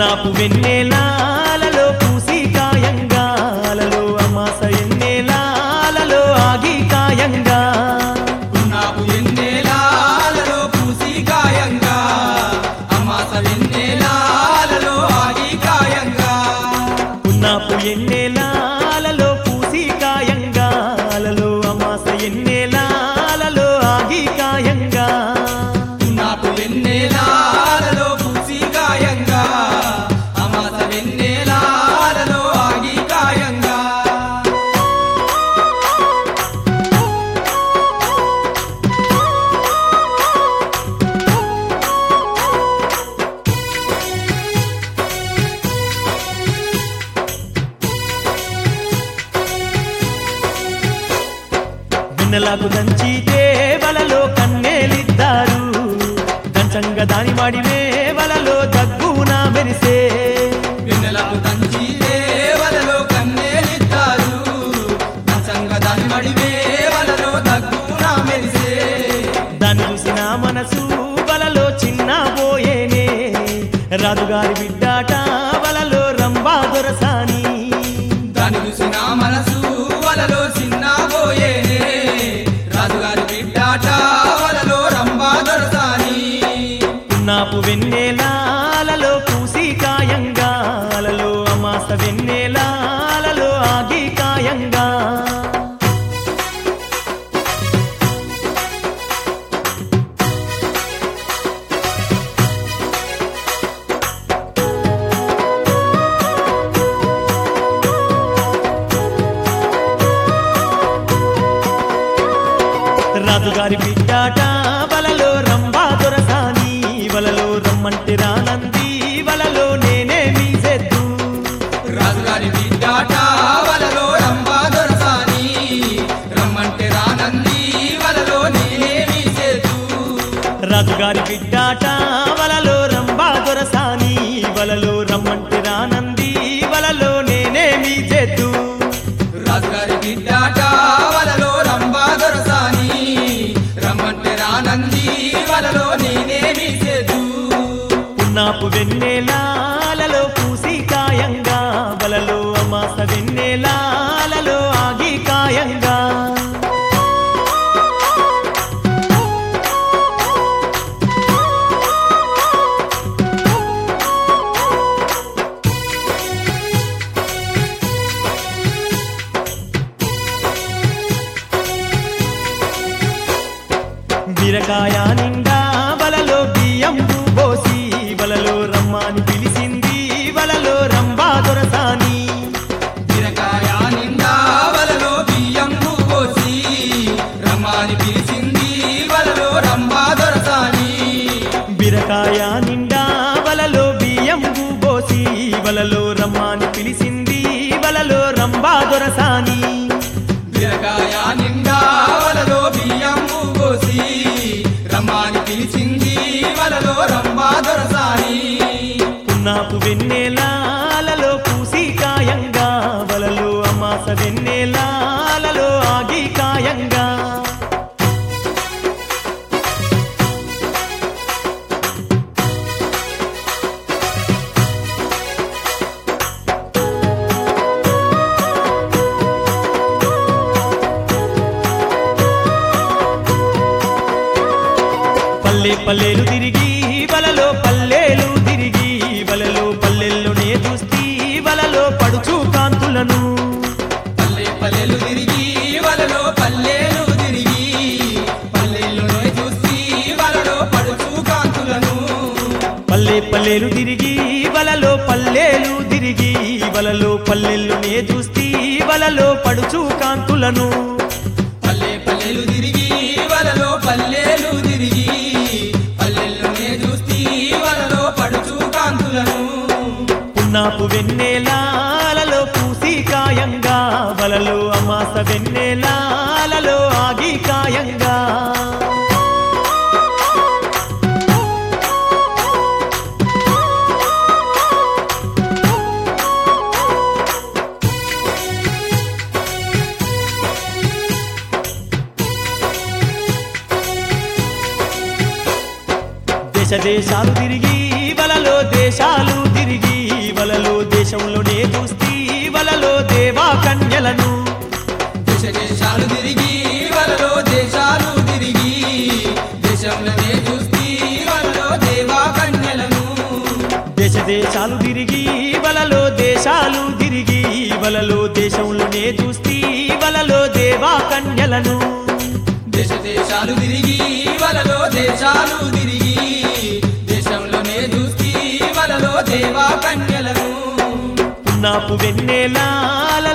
పున్నాపు వెన్నెలాలలో పూసి కాయంగాలలో అమాస ఎన్నెలాలలో ఆగి కాయంగా పున్నాపు వెన్నెలాలలో పూసి కాయంగా అమాస వెన్నెలాలలో ఆగి కాయంగా పున్నాపు ఎన్నెలాలలో పూసి కాయంగాలలో అమాస ఎన్నెలాలలో ఆగి కాయంగా పున్నాపు వెన్నెలాలలో పూసి కాయంగా అమాస వెన్నెలాలలో ఆగి కాయంగా వెన్నెలకు దంచి వలలో కన్నేలిద్దారు దంచంగా దాని మాడి వలలో దగ్గున మెరిసే వెన్నెలకు తంచి దేవలలో కన్నేలిస్తారు నచంగ దాని మడి వేవలలో దగ్గున మెరిసే దాన్ని చూసిన మనసు వలలో చిన్న పోయేనే రాజుగారి బిడ్డాట వలలో రంభా దొరసాని దాని చూసిన మనసు వలలో చిన్న పోయేనే రాజుగారి బిడ్డాట వలలో రంభా దొరసాని నాపు వెన్నెలాలలో పూసి కాయంగాలలో అమాస వెన్నెలాలలో ఆగి కాయంగా రాజుగారి బిడ్డాట వలలో రంభా దొరసాని వలలో రమ్మంటే రానంది వలలో నేనే మీసెద్దు రాజుగారి బిడ్డాట వలలో రంభా దొరసాని రమ్మంటే రానంది వలలో నేనేమి చేతు రాజుగారి బిడ్డాట వలలో రంభా దొరసాని వలలో రమ్మంటే రానంది వలలో నేనే మీసెద్దు రాజుగారి బిడ్డాట వలలో రంభా దొరసాని రమ్మంటే రానంది వలలో నేనేమి చేతు పున్నాపు వెన్నెలాలలో పూసి కాయంగా వలలో అమాస వెన్నెలాలలో ఆగి కాయంగా బీరకాయ నిండా వలలో బియ్యం పోసి వలలో రమ్మని పిలిచింది వలలో రంభా దొరసాని బీరకాయ నిండా వలలో బియ్యం పోసి రమ్మని పిలిచింది వలలో రంభా దొరసాని బీరకాయ నిండా వలలో బియ్యం పోసి వలలో రమ్మని పిలిచింది వలలో రంభా దొరసాని బీరకాయ నిండా వలలో బియ్యం పోసి రమ్మని పిలిచింది వలలో రంభా దొరసాని పున్నాపు వెన్నెలాలలో పూసి కాయంగా వలలో అమాస వెన్నెలాలలో ఆగి కాయంగా పల్లె పల్లెలు తిరిగి వలలో పల్లెలు తిరిగి వలలో పల్లెల్లోనే చూస్తీ వలలో పడుచు కాంతులను పల్లె పల్లెలు తిరిగి వలలో పల్లెలు తిరిగి పల్లెల్లో చూసి వలలో పడుచు కాంతులను పల్లె పల్లెలు తిరిగి వలలో పల్లెలు తిరిగి వలలో పల్లెల్లోనే చూస్తీ వలలో పడుచు కాంతులను పల్లె పల్లెలు తిరిగి వలలో పల్లెలు తిరిగి పల్లెల్లోనే చూసి వలలో పడుచు కాంతులను పున్నాపు వెన్నెలాలలో పూసి కాయంగా వలలో అమాస వెన్నెలాలలో ఆగి కాయంగా దేశ దేశాలు తిరిగి వలలో దేశాలు తిరిగి వలలో దేశంలోనే చూస్తీ వలలో దేవా కన్యలను దేశ దేశాలు తిరిగి వలలో దేశాలు తిరిగి దేశంలోనే చూస్తీ వలలో దేవా కన్యలను దేశ దేశాలు తిరిగి వలలో దేశాలు తిరిగి వలలో దేశంలోనే చూస్తీ వలలో దేవా కన్యలను దేశ దేశాలు తిరిగి వలలో దేశాలు తిరిగి దేశంలోనే చూస్తీ వలలో దేవా కన్యలను పున్నాపు వెన్నెలాల